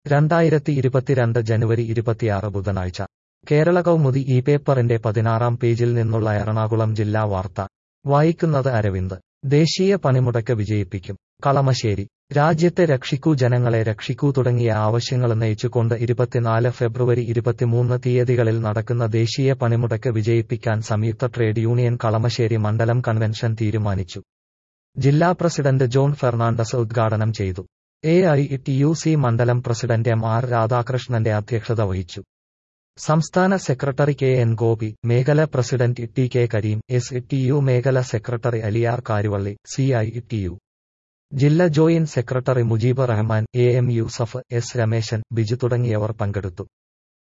രണ്ടായിരത്തി ഇരുപത്തിരണ്ട് ജനുവരി ഇരുപത്തിയാറ് ബുധനാഴ്ച കേരള കൗമുദി ഈ പേപ്പറിന്റെ പതിനാറാം പേജിൽ നിന്നുള്ള എറണാകുളം ജില്ലാ വാർത്ത വായിക്കുന്നത് അരവിന്ദ് ദേശീയ പണിമുടക്ക് വിജയിപ്പിക്കും കളമശ്ശേരി രാജ്യത്തെ രക്ഷിക്കൂ ജനങ്ങളെ രക്ഷിക്കൂ തുടങ്ങിയ ആവശ്യങ്ങൾ ഉന്നയിച്ചുകൊണ്ട് ഇരുപത്തിനാല് ഫെബ്രുവരി ഇരുപത്തിമൂന്ന് തീയതികളിൽ നടക്കുന്ന ദേശീയ പണിമുടക്ക് വിജയിപ്പിക്കാൻ സംയുക്ത ട്രേഡ് യൂണിയൻ കളമശ്ശേരി മണ്ഡലം കൺവെൻഷൻ തീരുമാനിച്ചു ജില്ലാ പ്രസിഡന്റ് ജോൺ ഫെർണാണ്ടസ് ഉദ്ഘാടനം ചെയ്തു A I T U C മണ്ഡലം പ്രസിഡന്റ് എം ആർ രാധാകൃഷ്ണന്റെ അധ്യക്ഷത വഹിച്ചു സംസ്ഥാന സെക്രട്ടറി കെ എൻ ഗോപി മേഖല president T K Kareem S T U മേഖല secretary Aliyar Karuvally C I T U ജില്ലാ joint secretary Mujeeb Rahman A M Yusuf S Rameshan Biju തുടങ്ങിയവർ പങ്കെടുത്തു